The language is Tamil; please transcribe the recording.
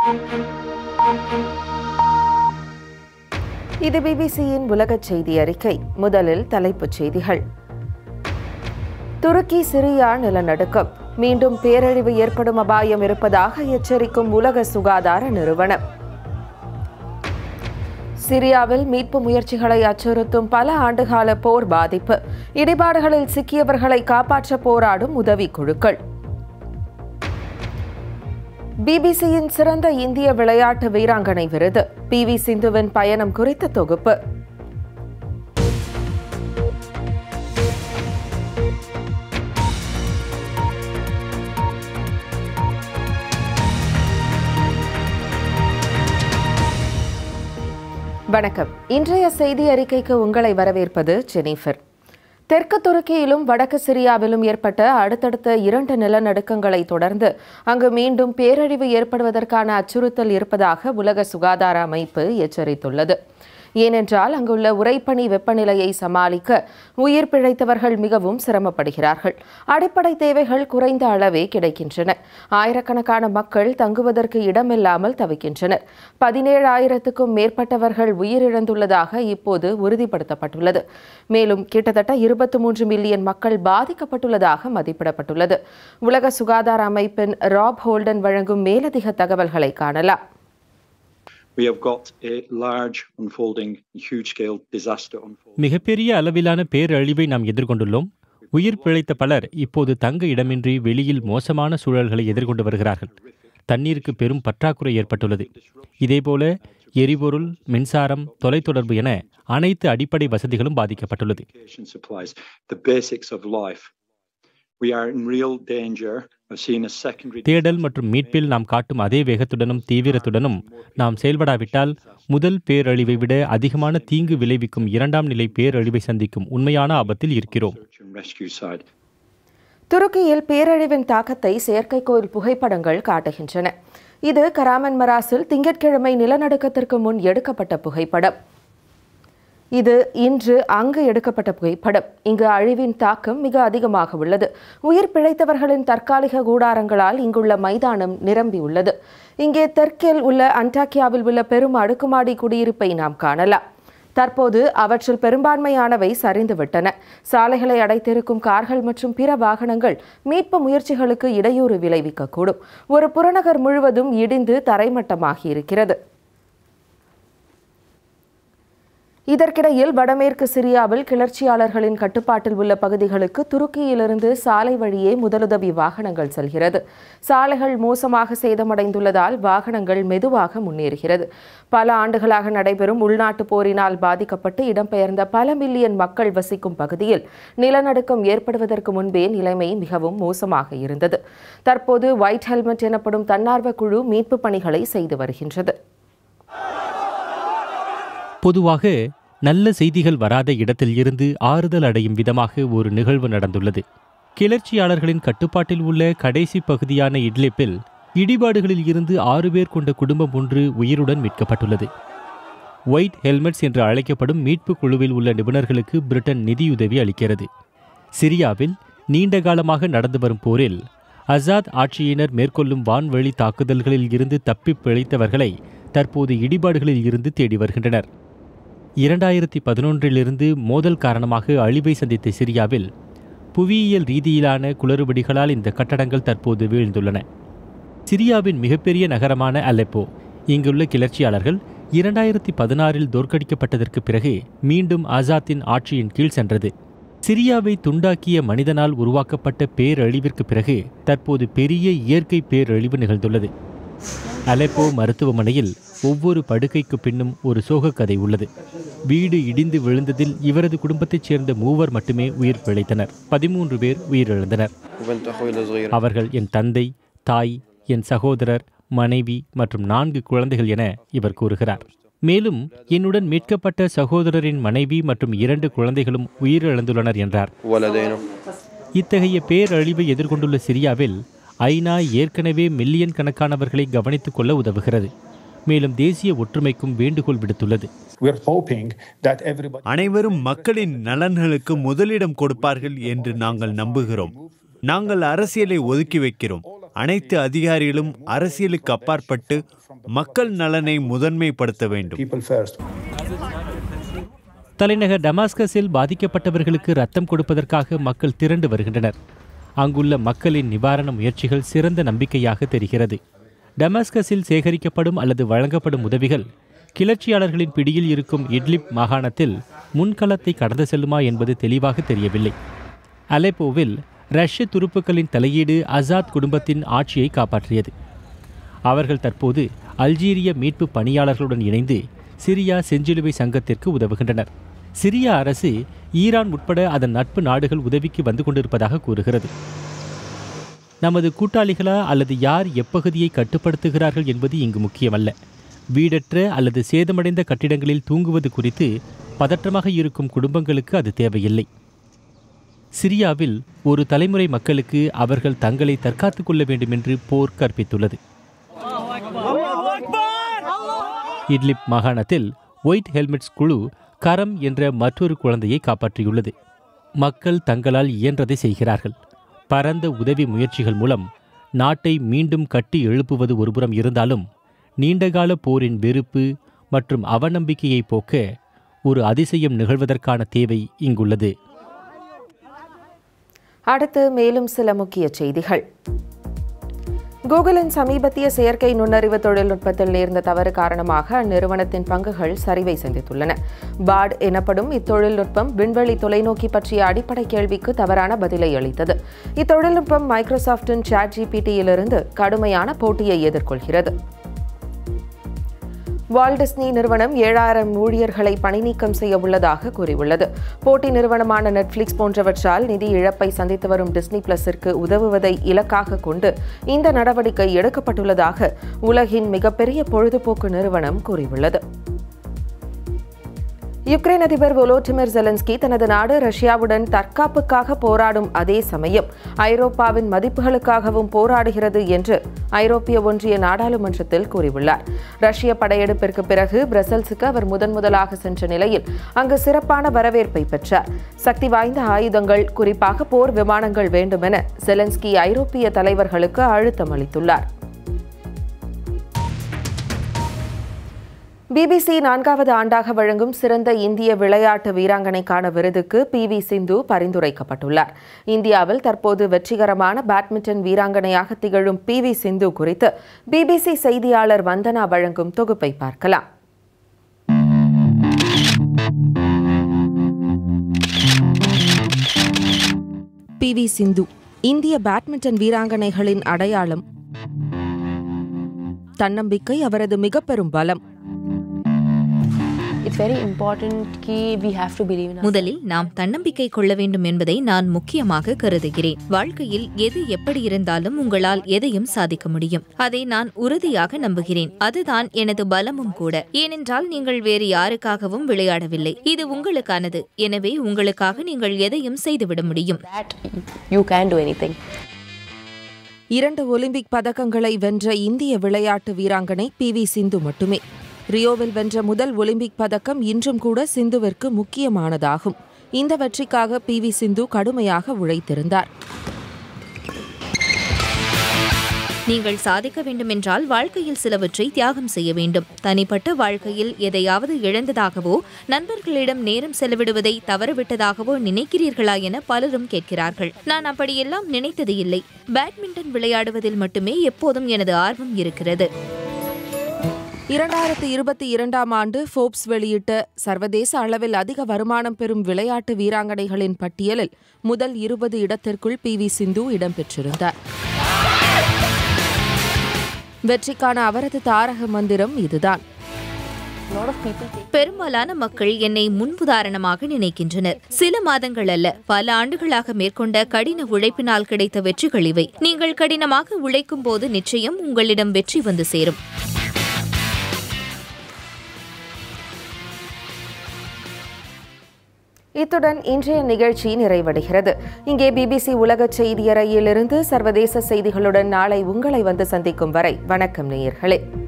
இது பிபிசியின் உலகச் செய்தி அறிக்கை முதலில் தலைப்புச் செய்திகள் துருக்கி சிரியா நிலநடுக்கம் மீண்டும் பேரழிவு ஏற்படும் அபாயம் இருப்பதாக எச்சரிக்கும் உலக சுகாதார நிறுவனம் சிரியாவில் மீட்பு முயற்சிகளை அச்சுறுத்தும் பல ஆண்டுகால போர் பாதிப்பு இடிபாடுகளில் சிக்கியவர்களை காப்பாற்ற போராடும் உதவிக் குழுக்கள் பிபிசியின் சிறந்த இந்திய விளையாட்டு வீராங்கனை விருது பி வி சிந்துவின் பயணம் குறித்த தொகுப்பு வணக்கம் இன்றைய செய்தி அறிக்கைக்கு உங்களை வரவேற்பது ஜெனிஃபர் தெற்கு துருக்கியிலும் வடக்கு சிரியாவிலும் ஏற்பட்ட அடுத்தடுத்த இரண்டு நிலநடுக்கங்களை தொடர்ந்து அங்கு மீண்டும் பேரழிவு ஏற்படுவதற்கான அச்சுறுத்தல் இருப்பதாக உலக சுகாதார அமைப்பு எச்சரித்துள்ளது ஏனென்றால் அங்குள்ள உறைபனி வெப்பநிலையை சமாளிக்க உயிர் பிழைத்தவர்கள் மிகவும் சிரமப்படுகிறார்கள் அடிப்படை தேவைகள் குறைந்த அளவே கிடைக்கின்றன ஆயிரக்கணக்கான மக்கள் தங்குவதற்கு இடமில்லாமல் தவிக்கின்றனர் பதினேழாயிரத்துக்கும் மேற்பட்டவர்கள் உயிரிழந்துள்ளதாக இப்போது உறுதிப்படுத்தப்பட்டுள்ளது மேலும் கிட்டத்தட்ட இருபத்தி மூன்று மில்லியன் மக்கள் பாதிக்கப்பட்டுள்ளதாக மதிப்பிடப்பட்டுள்ளது உலக சுகாதார அமைப்பின் ராப் ஹோல்டன் வழங்கும் மேலதிக தகவல்களை காணலாம் We have got a large unfolding, huge-scale disaster unfolding. மிகப்பெரிய அளவிலான பேரழிவை நாம் எதிர்கொண்டுள்ளோம் உயிர் பிழைத்த பலர் இப்போது தங்க இடமின்றி வெளியில் மோசமான சூழல்களை எதிர்கொண்டு வருகிறார்கள் தண்ணீருக்கு பெரும் பற்றாக்குறை ஏற்பட்டுள்ளது இதேபோல எரிபொருள் மின்சாரம் தொலைத்தொடர்பு என அனைத்து அடிப்படை வசதிகளும் பாதிக்கப்பட்டுள்ளது Education supplies, the basics of life. We are in real danger of seeing a secondary தேடல் மற்றும் மீட்பில் நாம் காட்டும் அதே வேகத்துடனும் தீவிரத்துடனும் நாம் செயல்படாவிட்டால் முதல் பேரழிவை விட அதிகமான தீங்கு விளைவிக்கும் இரண்டாம் நிலை பேரழிவை சந்திக்கும் உண்மையான ஆபத்தில் இருக்கிறோம் search and rescue side. துருக்கியில் பேரழிவின் தாக்கத்தை செயற்கைக்கோள் புகைப்படங்கள் காட்டுகின்றன இது கராமன் மராசில் திங்கட்கிழமை நிலநடுக்கத்திற்கு முன் எடுக்கப்பட்ட புகைப்படம் இது இன்று அங்கு எடுக்கப்பட்ட புகைப்படம் இங்கு அழிவின் தாக்கம் மிக அதிகமாக உள்ளது உயிர் பிழைத்தவர்களின் தற்காலிக கூடாரங்களால் இங்குள்ள மைதானம் நிரம்பியுள்ளது இங்கே தெற்கில் உள்ள அன்டாக்கியாவில் உள்ள பெரும் அடுக்குமாடி குடியிருப்பை நாம் காணலாம் தற்போது அவற்றில் பெரும்பான்மையானவை சரிந்துவிட்டன சாலைகளை அடைத்திருக்கும் கார்கள் மற்றும் பிற வாகனங்கள் மீட்பு முயற்சிகளுக்கு இடையூறு விளைவிக்கக்கூடும் ஒரு புறநகர் முழுவதும் இடிந்து தரைமட்டமாகி இருக்கிறது இதற்கிடையில் வடமேற்கு சிரியாவில் கிளர்ச்சியாளர்களின் கட்டுப்பாட்டில் உள்ள பகுதிகளுக்கு துருக்கியிலிருந்து சாலை வழியே முதலுதவி வாகனங்கள் செல்கிறது சாலைகள் மோசமாக சேதமடைந்துள்ளதால் வாகனங்கள் மெதுவாக முன்னேறுகிறது பல ஆண்டுகளாக நடைபெறும் உள்நாட்டு போரினால் பாதிக்கப்பட்டு இடம்பெயர்ந்த பல மில்லியன் மக்கள் வசிக்கும் பகுதியில் நிலநடுக்கம் ஏற்படுவதற்கு முன்பே நிலைமை மிகவும் மோசமாக இருந்தது தற்போது ஒயிட் ஹெல்மெட் எனப்படும் தன்னார்வ குழு மீட்பு பணிகளை செய்து வருகின்றது பொதுவாக நல்ல செய்திகள் வராத இடத்தில் இருந்து ஆறுதல் அடையும் விதமாக ஒரு நிகழ்வு நடந்துள்ளது கிளர்ச்சியாளர்களின் கட்டுப்பாட்டில் உள்ள கடைசி பகுதியான இட்லிப்பில் இடிபாடுகளில் இருந்து ஆறு பேர் கொண்ட குடும்பம் ஒன்று உயிருடன் மீட்கப்பட்டுள்ளது ஒயிட் ஹெல்மெட்ஸ் என்று அழைக்கப்படும் மீட்பு குழுவில் உள்ள நிபுணர்களுக்கு பிரிட்டன் நிதியுதவி அளிக்கிறது சிரியாவில் நீண்ட காலமாக நடந்து வரும் போரில் அசாத் ஆட்சியினர் மேற்கொள்ளும் வான்வழி தாக்குதல்களில் இருந்து தப்பிப் பிழைத்தவர்களை தற்போது இடிபாடுகளில் இருந்து தேடி வருகின்றனர் இரண்டாயிரத்தி பதினொன்றிலிருந்து மோதல் காரணமாக அழிவை சந்தித்த சிரியாவில் புவியியல் ரீதியிலான குளறுபடிகளால் இந்த கட்டடங்கள் தற்போது வீழ்ந்துள்ளன சிரியாவின் மிகப்பெரிய நகரமான அலெப்போ இங்குள்ள கிளர்ச்சியாளர்கள் இரண்டாயிரத்தி பதினாறில் தோற்கடிக்கப்பட்டதற்கு பிறகு மீண்டும் ஆசாத்தின் ஆட்சியின் கீழ் சென்றது சிரியாவை துண்டாக்கிய மனிதனால் உருவாக்கப்பட்ட பேரழிவிற்கு பிறகு தற்போது பெரிய இயற்கை பேரழிவு நிகழ்ந்துள்ளது அலெப்போ மருத்துவமனையில் ஒவ்வொரு படுக்கைக்கு பின்னும் ஒரு சோகக் கதை உள்ளது வீடு இடிந்து விழுந்ததில் இவரது குடும்பத்தைச் சேர்ந்த மூவர் மட்டுமே உயிர் பிழைத்தனர் பதிமூன்று பேர் உயிரிழந்தனர் وبنت اخوي الصغيره அவர்கள் என் தந்தை தாய் என் சகோதரர் மனைவி மற்றும் நான்கு குழந்தைகள் என இவர் கூறுகிறார் மேலும் என்னுடன் மீட்கப்பட்ட சகோதரரின் மனைவி மற்றும் இரண்டு குழந்தைகளும் உயிரிழந்துள்ளனர் என்றார் ولدينا இத்தகைய பேரழிவை எதிர்கொண்டுள்ள சிரியாவில் ஐநா ஏற்கனவே மில்லியன் கணக்கானவர்களை கவனித்துக் கொள்ள உதவுகிறது மேலும் தேசிய ஒற்றுமைக்கும் வேண்டுகோள் விடுத்துள்ளது We're hoping that everybody அனைவரும் மக்களின் நலன்களுக்கு முதலிடம் கொடுப்பார்கள் என்று நாங்கள் நம்புகிறோம் நாங்கள் அரசியலை ஒதுக்கி வைக்கிறோம் அனைத்து அதிகாரிகளும் அரசியலுக்கு அப்பாற்பட்டு மக்கள் நலனை முதன்மைப்படுத்த வேண்டும் people first. தலைநகர் டமாஸ்கஸில் பாதிக்கப்பட்டவர்களுக்கு ரத்தம் கொடுப்பதற்காக மக்கள் திரண்டு வருகின்றனர் அங்குள்ள மக்களின் நிவாரண முயற்சிகள் சிறந்த நம்பிக்கையாக தெரிகிறது டமாஸ்கஸில் சேகரிக்கப்படும் அல்லது வழங்கப்படும் உதவிகள் கிளர்ச்சியாளர்களின் பிடியில் இருக்கும் இட்லிப் மாகாணத்தில் முன்களத்தை கடந்து செல்லுமா என்பது தெளிவாக தெரியவில்லை அலெப்போவில் ரஷ்ய துருப்புக்களின் தலையீடு அசாத் குடும்பத்தின் ஆட்சியை காப்பாற்றியது அவர்கள் தற்போது அல்ஜீரிய மீட்பு பணியாளர்களுடன் இணைந்து சிரியா செஞ்சிலுவை சங்கத்திற்கு உதவுகின்றனர் சிரிய அரசு ஈரான் உட்பட அதன் நட்பு நாடுகள் உதவிக்கு வந்து கொண்டிருப்பதாக கூறுகிறது நமது கூட்டாளிகளா அல்லது யார் எப்பகுதியை கட்டுப்படுத்துகிறார்கள் என்பது இங்கு முக்கியமல்ல வீடற்ற அல்லது சேதமடைந்த கட்டிடங்களில் தூங்குவது குறித்து பதற்றமாக இருக்கும் குடும்பங்களுக்கு அது தேவையில்லை சிரியாவில் ஒரு தலைமுறை மக்களுக்கு அவர்கள் தங்களை தற்காத்துக் கொள்ள வேண்டும் என்று போர் கற்பித்துள்ளது இட்லிப் மாகாணத்தில் ஒயிட் ஹெல்மெட்ஸ் குழு கரம் என்ற மற்றொரு குழந்தையை காப்பாற்றியுள்ளது மக்கள் தங்களால் இயன்றதை செய்கிறார்கள் பரந்த உதவி முயற்சிகள் மூலம் நாட்டை மீண்டும் கட்டி எழுப்புவது ஒருபுறம் இருந்தாலும் நீண்டகால போரின் வெறுப்பு மற்றும் அவநம்பிக்கையை போக்க ஒரு அதிசயம் நிகழ்வதற்கான தேவை இங்குள்ளது அடுத்து மேலும் சில முக்கிய செய்திகள் கூகுளின் சமீபத்திய செயற்கை நுண்ணறிவு தொழில்நுட்பத்தில் நேர்ந்த தவறு காரணமாக அந்நிறுவனத்தின் பங்குகள் சரிவை சந்தித்துள்ளன பாட் எனப்படும் இத்தொழில்நுட்பம் விண்வெளி தொலைநோக்கி பற்றிய அடிப்படை கேள்விக்கு தவறான பதிலை அளித்தது இத்தொழில்நுட்பம் மைக்ரோசாஃப்டின் சாட் ஜிபிடியிலிருந்து கடுமையான போட்டியை எதிர்கொள்கிறது வால் டிஸ்னி நிறுவனம் ஏழாயிரம் ஊழியர்களை பணிநீக்கம் செய்ய உள்ளதாக கூறியுள்ளது போட்டி நிறுவனமான நெட்ஃபிளிக்ஸ் போன்றவற்றால் நிதி இழப்பை சந்தித்து வரும் டிஸ்னி பிளஸிற்கு உதவுவதை இலக்காக கொண்டு இந்த நடவடிக்கை எடுக்கப்பட்டுள்ளதாக உலகின் மிகப்பெரிய பொழுதுபோக்கு நிறுவனம் கூறியுள்ளது யுக்ரைன் அதிபர் வோலோடிமிர் ஜெலன்ஸ்கி தனது நாடு ரஷ்யாவுடன் தற்காப்புக்காக போராடும் அதே சமயம் ஐரோப்பாவின் மதிப்புகளுக்காகவும் போராடுகிறது என்று ஐரோப்பிய ஒன்றிய நாடாளுமன்றத்தில் கூறியுள்ளார் ரஷ்ய படையெடுப்பிற்கு பிறகு பிரசல்ஸுக்கு அவர் முதன் முதலாக சென்ற நிலையில் அங்கு சிறப்பான வரவேற்பை பெற்றார் சக்தி வாய்ந்த ஆயுதங்கள் குறிப்பாக போர் விமானங்கள் வேண்டுமென ஜெலன்ஸ்கி ஐரோப்பிய தலைவர்களுக்கு அழுத்தம் அளித்துள்ளார் பிபிசி நான்காவது ஆண்டாக வழங்கும் சிறந்த இந்திய விளையாட்டு வீராங்கனைக்கான விருதுக்கு பி வி சிந்து பரிந்துரைக்கப்பட்டுள்ளார் இந்தியாவில் தற்போது வெற்றிகரமான பேட்மிண்டன் வீராங்கனையாக திகழும் பி வி சிந்து குறித்து பிபிசி செய்தியாளர் வந்தனா வழங்கும் தொகுப்பை பார்க்கலாம் பி வி சிந்து இந்திய பேட்மிண்டன் வீராங்கனைகளின் அடையாளம் தன்னம்பிக்கை அவரது மிக பெரும் பலம் It's very important कि we have to believe in ourselves. முதலில் நாம் தன்னம்பிக்கை கொள்ள வேண்டும் என்பதை நான் முக்கியமாக கருதுகிறேன் வாழ்க்கையில் எது எப்படி இருந்தாலும் உங்களால் எதையும் சாதிக்க முடியும் அதை நான் உறுதியாக நம்புகிறேன் அதுதான் எனது பலமும் கூட ஏனென்றால் நீங்கள் வேறு யாருக்காகவும் விளையாடவில்லை இது உங்களுக்கானது எனவே உங்களுக்காக நீங்கள் எதையும் செய்துவிட முடியும் that you can do anything. இரண்டு ஒலிம்பிக் பதக்கங்களை வென்ற இந்திய விளையாட்டு வீராங்கனை பி வி சிந்து மட்டுமே ரியோவில் வென்ற முதல் ஒலிம்பிக் பதக்கம் இன்றும் கூட சிந்துவிற்கு முக்கியமானதாகும் இந்த வெற்றிக்காக பி வி சிந்து கடுமையாக உழைத்திருந்தார் நீங்கள் சாதிக்க வேண்டுமென்றால் வாழ்க்கையில் சிலவற்றை தியாகம் செய்ய வேண்டும் தனிப்பட்ட வாழ்க்கையில் எதையாவது இழந்ததாகவோ நண்பர்களிடம் நேரம் செலவிடுவதை தவறவிட்டதாகவோ நினைக்கிறீர்களா என பலரும் கேட்கிறார்கள் நான் அப்படியெல்லாம் நினைத்தது இல்லை பேட்மிண்டன் விளையாடுவதில் மட்டுமே எப்போதும் எனது ஆர்வம் இருக்கிறது இரண்டாயிரத்து இருபத்தி இரண்டாம் ஆண்டு ஃபோர்ப்ஸ் வெளியிட்ட சர்வதேச அளவில் அதிக வருமானம் பெறும் விளையாட்டு வீராங்கனைகளின் பட்டியலில் முதல் இருபது இடத்திற்குள் பி வி சிந்து இடம்பெற்றிருந்தார் வெற்றிக்கான அவரது தாரக மந்திரம் இதுதான் A lot of people think பெரும்பாலான மக்கள் என்னை முன்னுதாரணமாக நினைக்கின்றனர் சில மாதங்கள் அல்ல பல ஆண்டுகளாக மேற்கொண்ட கடின உழைப்பினால் கிடைத்த வெற்றிகள் இவை நீங்கள் கடினமாக உழைக்கும் போது நிச்சயம் உங்களிடம் வெற்றி வந்து சேரும் இத்துடன் இன்றைய நிகழ்ச்சி நிறைவடைகிறது இங்கே பிபிசி உலக செய்தியறையிலிருந்து சர்வதேச செய்திகளுடன் நாளை உங்களை வந்து சந்திக்கும் வரை வணக்கம் நேயர்களே